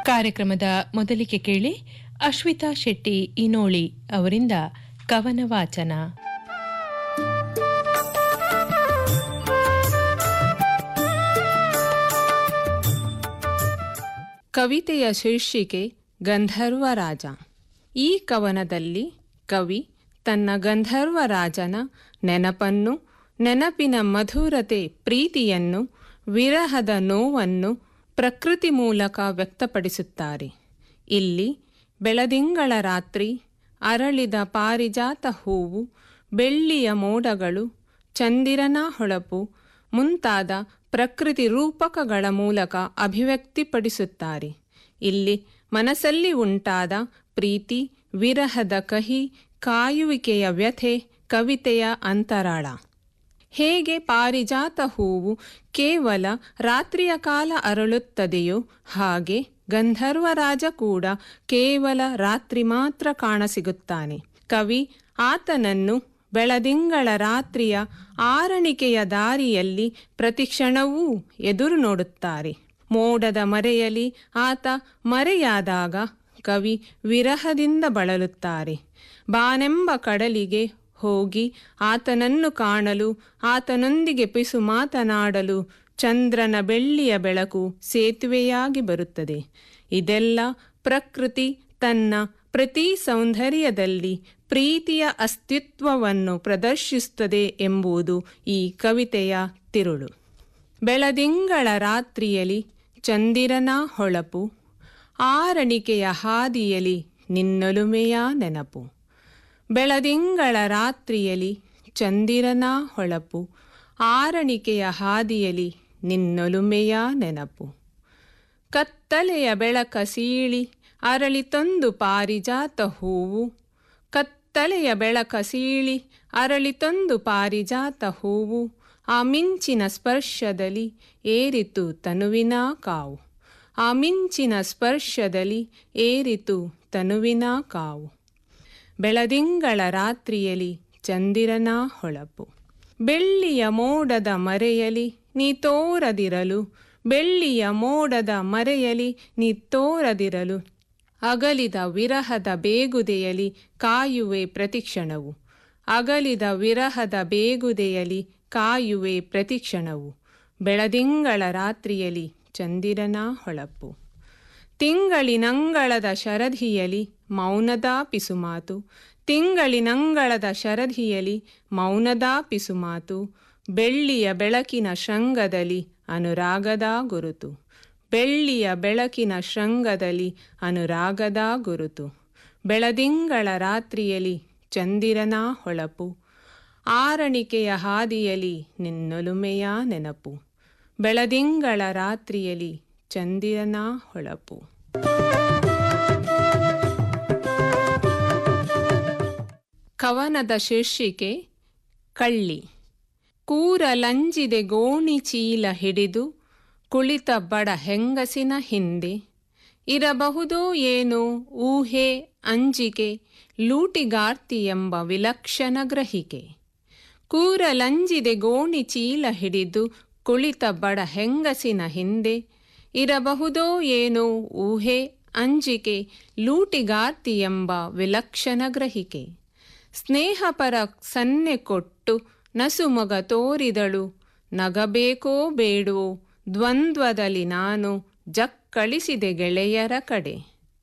ಕಾರ್ಯಕ್ರಮದ ಮೊದಲಿಗೆ ಕೇಳಿ ಅಶ್ವಿತಾ ಶೆಟ್ಟಿ ಇನೋಳಿ ಅವರಿಂದ ಕವನ ವಾಚನ ಕವಿತೆಯ ಶೀರ್ಷಿಕೆ ಗಂಧರ್ವ ರಾಜ ಈ ಕವನದಲ್ಲಿ ಕವಿ ತನ್ನ ಗಂಧರ್ವ ರಾಜನ ನೆನಪನ್ನು ನೆನಪಿನ ಮಧುರತೆ ಪ್ರೀತಿಯನ್ನು ವಿರಹದ ನೋವನ್ನು ಪ್ರಕೃತಿ ಮೂಲಕ ವ್ಯಕ್ತಪಡಿಸುತ್ತಾರೆ ಇಲ್ಲಿ ಬೆಳದಿಂಗಳ ರಾತ್ರಿ ಅರಳಿದ ಪಾರಿಜಾತ ಹೂವು ಬೆಳ್ಳಿಯ ಮೋಡಗಳು ಚಂದಿರನ ಹೊಳಪು ಮುಂತಾದ ಪ್ರಕೃತಿ ರೂಪಕಗಳ ಮೂಲಕ ಅಭಿವ್ಯಕ್ತಿಪಡಿಸುತ್ತಾರೆ ಇಲ್ಲಿ ಮನಸ್ಸಲ್ಲಿ ಉಂಟಾದ ಪ್ರೀತಿ ವಿರಹದ ಕಹಿ ಕಾಯುವಿಕೆಯ ವ್ಯಥೆ ಕವಿತೆಯ ಅಂತರಾಳ ಹೇಗೆ ಪಾರಿಜಾತ ಹೂವು ಕೇವಲ ರಾತ್ರಿಯ ಕಾಲ ಅರಳುತ್ತದೆಯೋ ಹಾಗೆ ಗಂಧರ್ವರಾಜ ಕೂಡ ಕೇವಲ ರಾತ್ರಿ ಮಾತ್ರ ಕಾಣಸಿಗುತ್ತಾನೆ ಕವಿ ಆತನನ್ನು ಬೆಳದಿಂಗಳ ರಾತ್ರಿಯ ಆರಣಿಕೆಯ ದಾರಿಯಲ್ಲಿ ಪ್ರತಿಕ್ಷಣವೂ ಎದುರು ನೋಡುತ್ತಾರೆ ಮೋಡದ ಮರೆಯಲಿ ಆತ ಮರೆಯಾದಾಗ ಕವಿ ವಿರಹದಿಂದ ಬಳಲುತ್ತಾರೆ ಬಾನೆಂಬ ಕಡಲಿಗೆ ಹೋಗಿ ಆತನನ್ನು ಕಾಣಲು ಆತನೊಂದಿಗೆ ಪಿಸು ಮಾತನಾಡಲು ಚಂದ್ರನ ಬೆಳ್ಳಿಯ ಬೆಳಕು ಸೇತುವೆಯಾಗಿ ಬರುತ್ತದೆ ಇದೆಲ್ಲ ಪ್ರಕೃತಿ ತನ್ನ ಪ್ರತಿ ಸೌಂದರ್ಯದಲ್ಲಿ ಪ್ರೀತಿಯ ಅಸ್ತಿತ್ವವನ್ನು ಪ್ರದರ್ಶಿಸುತ್ತದೆ ಎಂಬುದು ಈ ಕವಿತೆಯ ತಿರುಳು ಬೆಳದಿಂಗಳ ರಾತ್ರಿಯಲಿ ಚಂದಿರನ ಹೊಳಪು ಆರಣಿಕೆಯ ಹಾದಿಯಲಿ ನಿನ್ನೊಲುಮೆಯ ನೆನಪು ಬೆಳದಿಂಗಳ ರಾತ್ರಿಯಲಿ ಚಂದಿರನ ಹೊಳಪು ಆರಣಿಕೆಯ ಹಾದಿಯಲಿ ನಿನ್ನೊಲುಮೆಯ ನೆನಪು ಕತ್ತಲೆಯ ಬೆಳಕ ಸೀಳಿ ಅರಳಿತೊಂದು ಪಾರಿಜಾತ ಹೂವು ಕತ್ತಲೆಯ ಬೆಳಕ ಸೀಳಿ ಅರಳಿತೊಂದು ಪಾರಿಜಾತ ಹೂವು ಆ ಮಿಂಚಿನ ಸ್ಪರ್ಶದಲ್ಲಿ ಏರಿತು ತನುವಿನ ಕಾವು ಆ ಮಿಂಚಿನ ಸ್ಪರ್ಶದಲ್ಲಿ ಏರಿತು ತನುವಿನ ಕಾವು ಬೆಳದಿಂಗಳ ರಾತ್ರಿಯಲಿ ಚಂದಿರನ ಹೊಳಪು ಬೆಳ್ಳಿಯ ಮೋಡದ ಮರೆಯಲಿ ನೀ ತೋರದಿರಲು ಬೆಳ್ಳಿಯ ಮೋಡದ ಮರೆಯಲಿ ನೀ ತೋರದಿರಲು ಅಗಲಿದ ವಿರಹದ ಬೇಗುದೆಯಲಿ ಕಾಯುವೆ ಪ್ರತಿಕ್ಷಣವು ಅಗಲಿದ ವಿರಹದ ಬೇಗುದೆಯಲಿ ಕಾಯುವೆ ಪ್ರತಿಕ್ಷಣವು ಬೆಳದಿಂಗಳ ರಾತ್ರಿಯಲಿ ಚಂದಿರನ ಹೊಳಪು ತಿಂಗಳಿನಂಗಳದ ಶರಧಿಯಲಿ ಮೌನದ ಪಿಸುಮಾತು ತಿಂಗಳಿನಂಗಳದ ಶರಧಿಯಲಿ ಮೌನದ ಪಿಸುಮಾತು ಬೆಳ್ಳಿಯ ಬೆಳಕಿನ ಶೃಂಗದಲ್ಲಿ ಅನುರಾಗದ ಗುರುತು ಬೆಳ್ಳಿಯ ಬೆಳಕಿನ ಶೃಂಗದಲ್ಲಿ ಅನುರಾಗದ ಗುರುತು ಬೆಳದಿಂಗಳ ರಾತ್ರಿಯಲಿ ಚಂದಿರನ ಹೊಳಪು ಆರಣಿಕೆಯ ಹಾದಿಯಲಿ ನಿನ್ನೊಲುಮೆಯ ನೆನಪು ಬೆಳದಿಂಗಳ ರಾತ್ರಿಯಲಿ ಚಂದಿರನ ಹೊಳಪು ಕವನದ ಶೀರ್ಷಿಕೆ ಕಳ್ಳಿ ಕೂರಲಂಜಿದೆ ಗೋಣಿ ಚೀಲ ಹಿಡಿದು ಕುಳಿತ ಬಡ ಹೆಂಗಸಿನ ಹಿಂದೆ ಇರಬಹುದೋ ಏನೋ ಊಹೆ ಅಂಜಿಕೆ ಲೂಟಿಗಾರ್ತಿ ಎಂಬ ವಿಲಕ್ಷಣ ಗ್ರಹಿಕೆ ಕೂರಲಂಜಿದೆ ಗೋಣಿ ಚೀಲ ಹಿಡಿದು ಕುಳಿತ ಬಡ ಹೆಂಗಸಿನ ಹಿಂದೆ ಇರಬಹುದೋ ಏನೋ ಊಹೆ ಅಂಜಿಕೆ ಲೂಟಿಗಾರ್ತಿ ಎಂಬ ವಿಲಕ್ಷಣ ಗ್ರಹಿಕೆ ಸ್ನೇಹಪರ ಸನ್ನೆ ಕೊಟ್ಟು ನಸುಮೊಗ ತೋರಿದಳು ನಗಬೇಕೋ ಬೇಡವೋ ದ್ವಂದ್ವದಲ್ಲಿ ನಾನು ಜಕ್ಕಳಿಸಿದೆ ಗೆಳೆಯರ ಕಡೆ